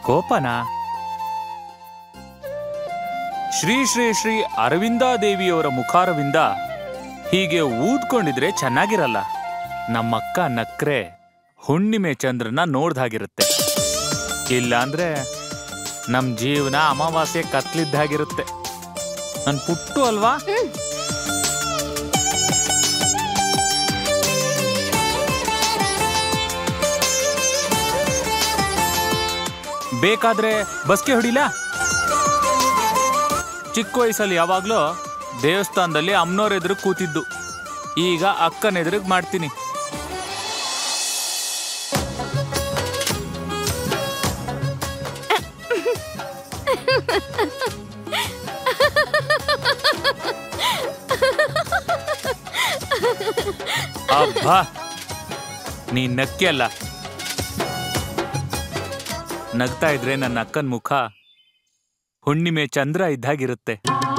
ಕೋಪನಾ ಶ್ರೀ ಶ್ರೀ ಶ್ರೀ ಅರವಿಂದಾದೇವಿಯವರ ಮುಖಾರವಿಂದ ಹೀಗೆ ಊದ್ಕೊಂಡಿದ್ರೆ ಚೆನ್ನಾಗಿರಲ್ಲ ನಮ್ಮಕ್ಕ ನಕ್ರೆ ಹುಣ್ಣಿಮೆ ಚಂದ್ರನ ನೋಡ್ದಾಗಿರುತ್ತೆ ಇಲ್ಲಾಂದ್ರೆ ನಮ್ ಜೀವನ ಅಮಾವಾಸ್ಯೆ ಕತ್ಲಿದ್ದಾಗಿರುತ್ತೆ ನನ್ ಪುಟ್ಟು ಅಲ್ವಾ ಬೇಕಾದ್ರೆ ಬಸ್ಗೆ ಹೊಡಿಲ ಚಿಕ್ಕ ವಯಸ್ಸಲ್ಲಿ ಯಾವಾಗ್ಲೂ ದೇವಸ್ಥಾನದಲ್ಲಿ ಅಮ್ಮನವ್ರ ಎದುರು ಕೂತಿದ್ದು ಈಗ ಅಕ್ಕನ ಎದುರಿಗೆ ಮಾಡ್ತೀನಿ ಅಬ್ಬಾ ನೀ ನಕ್ಕೆ ಅಲ್ಲ ನಗ್ತಾ ಇದ್ರೆ ನನ್ನ ಅಕ್ಕನ ಮುಖ ಹುಣ್ಣಿಮೆ ಚಂದ್ರ ಇದ್ದಾಗಿರುತ್ತೆ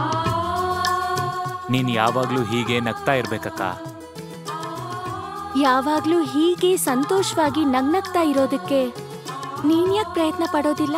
ನೀನ್ ಯಾವಾಗ್ಲೂ ಹೀಗೆ ನಗ್ತಾ ಇರ್ಬೇಕಕ್ಕ ಯಾವಾಗ್ಲೂ ಹೀಗೆ ಸಂತೋಷವಾಗಿ ನಗ್ನಗ್ತಾ ಇರೋದಕ್ಕೆ ನೀನ್ ಯಾಕೆ ಪ್ರಯತ್ನ ಪಡೋದಿಲ್ಲ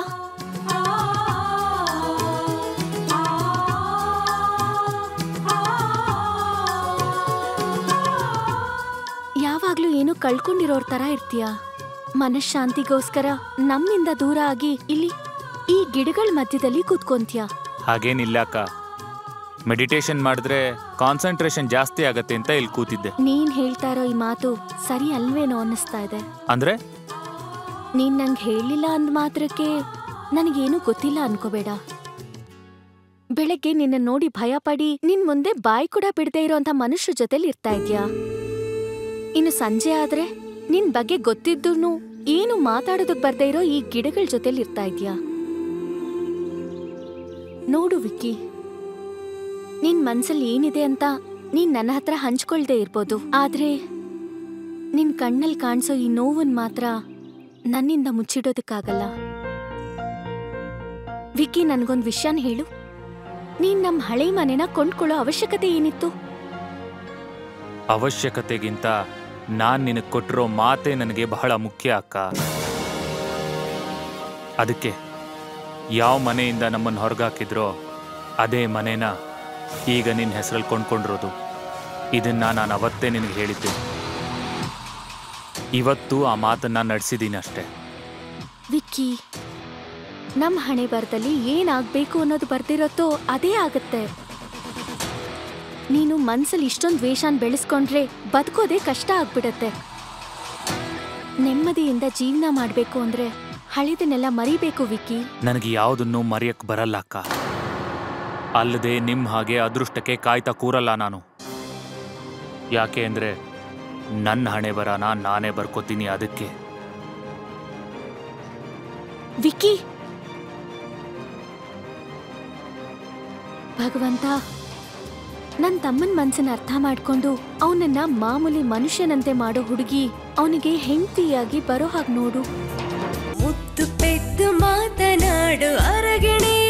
ಯಾವಾಗ್ಲೂ ಏನೋ ಕಳ್ಕೊಂಡಿರೋರ್ ತರ ಇರ್ತೀಯ ಮನಃಶಾಂತಿಗೋಸ್ಕರ ನಮ್ಮಿಂದ ದೂರ ಆಗಿ ಇಲ್ಲಿ ಈ ಗಿಡಗಳ ಮಧ್ಯದಲ್ಲಿ ಕೂತ್ಕೊಂತೀಯ ಹಾಗೇನಿಲ್ಲ ಅಕ್ಕ ಮೆಡಿಟೇಷನ್ ಮಾಡಿದ್ರೆ ಕಾನ್ಸಂಟ್ರೇಷನ್ ಜಾಸ್ತಿ ಆಗತ್ತೆ ಅಂತ ಇಲ್ಲಿ ಕೂತಿದ್ದೆ ನೀನ್ ಹೇಳ್ತಾ ಇರೋ ಈ ಮಾತು ಸರಿ ಅಲ್ವೇನೋ ಅನ್ನಿಸ್ತಾ ಇದೆ ಅಂದ್ರೆ ನೀನ್ ನಂಗೆ ಹೇಳಿಲ್ಲ ಅಂದ್ ಮಾತ್ರಕ್ಕೆ ನನಗೇನು ಗೊತ್ತಿಲ್ಲ ಅನ್ಕೋಬೇಡ ಬೆಳಗ್ಗೆ ನಿನ್ನ ನೋಡಿ ಭಯ ಪಡಿ ನಿನ್ ಮುಂದೆ ಬಾಯಿ ಕೂಡ ಬಿಡದೆ ಇರೋಂಥ ಮನುಷ್ಯ ಜೊತೆಲಿ ಇರ್ತಾ ಇದ್ಯಾ ಇನ್ನು ಸಂಜೆ ಆದ್ರೆ ನಿನ್ ಬಗ್ಗೆ ಗೊತ್ತಿದ್ದೂನು ಏನು ಮಾತಾಡೋದಕ್ ಬರ್ದೇ ಇರೋ ಈ ಗಿಡಗಳ ಜೊತೆಲಿ ಇರ್ತಾ ಇದ್ಯಾ ನೋಡು ವಿಕ್ಕಿ ನಿನ್ ಮನ್ಸಲ್ಲಿ ಏನಿದೆ ಅಂತ ನೀನ್ ನನ್ನ ಹತ್ರ ಹಂಚ್ಕೊಳ್ದೇ ಇರ್ಬೋದು ಆದ್ರೆ ನಿನ್ ಕಣ್ಣಲ್ಲಿ ಕಾಣಿಸೋ ಈ ನೋವನ್ ಮಾತ್ರ ನನ್ನಿಂದ ಮುಚ್ಚಿಡೋದಕ್ಕಾಗಲ್ಲ ವಿಕ್ಕಿ ನನ್ಗೊಂದ್ ವಿಷಯನ್ ಹೇಳು ನೀನ್ ನಮ್ ಹಳೆ ಮನೆನ ಕೊಂಡ್ಕೊಳ್ಳೋ ಅವಶ್ಯಕತೆ ಏನಿತ್ತು ಅವಶ್ಯಕತೆಗಿಂತ ನಾನ್ ನಿನಗ್ ಕೊಟ್ಟಿರೋ ಮಾತೆ ನನಗೆ ಬಹಳ ಮುಖ್ಯ ಅಕ್ಕ ಅದಕ್ಕೆ ಯಾವ ಮನೆಯಿಂದ ನಮ್ಮನ್ನು ಹೊರಗಾಕಿದ್ರೋ ಅದೇ ಮನೇನ ಈಗ ನಿನ್ನ ಹೆಸರಲ್ಲಿ ಕೊಂಡ್ಕೊಂಡಿರೋದು ಇದನ್ನ ನಾನು ಅವತ್ತೇ ನಿನಗೆ ಹೇಳಿದ್ದೆ ಇವತ್ತು ಆ ಮಾತನ್ನ ನಡೆಸಿದ್ದೀನಿ ಅಷ್ಟೇ ವಿಕ್ಕಿ ನಮ್ ಹಣೆ ಬರದಲ್ಲಿ ಏನಾಗ್ಬೇಕು ಅನ್ನೋದು ಬರ್ದಿರತ್ತೋ ಅದೇ ಆಗತ್ತೆ ನೀನು ಮನ್ಸಲ್ಲಿ ಇಷ್ಟೊಂದ್ ದ್ವೇಷನ್ ಬೆಳೆಸ್ಕೊಂಡ್ರೆ ಬದುಕೋದೇ ಕಷ್ಟ ಆಗ್ಬಿಡತ್ತೆ ನೆಮ್ಮದಿಯಿಂದ ಜೀವನ ಮಾಡ್ಬೇಕು ಅಂದ್ರೆ ಹಳೆದನ್ನೆಲ್ಲ ಮರಿಬೇಕು ವಿಕ್ಕಿ ನನಗೆ ಯಾವುದನ್ನು ಮರೆಯಕ್ ಬರಲ್ಲ ಅಕ್ಕ ಅಲ್ಲದೆ ನಿಮ್ ಹಾಗೆ ಅದೃಷ್ಟಕ್ಕೆ ಕಾಯ್ತಾ ಕೂರಲ್ಲ ನಾನು ಯಾಕೆ ಅಂದ್ರೆ ನನ್ನ ಹಣೆ ಬರನ ನಾನೇ ಬರ್ಕೋತೀನಿ ಅದಕ್ಕೆ ವಿಕ್ಕಿ ಭಗವಂತ ನನ್ ತಮ್ಮನ್ ಮನ್ಸನ್ನ ಅರ್ಥ ಮಾಡ್ಕೊಂಡು ಅವನನ್ನ ಮಾಮೂಲಿ ಮನುಷ್ಯನಂತೆ ಮಾಡೋ ಹುಡುಗಿ ಅವನಿಗೆ ಹೆಂಡತಿಯಾಗಿ ಬರೋ ಹಾಗೆ ನೋಡು ಮುತ್ತು ಪೆದ್ದು ಮಾತನಾಡು ಅರಗಿಣಿ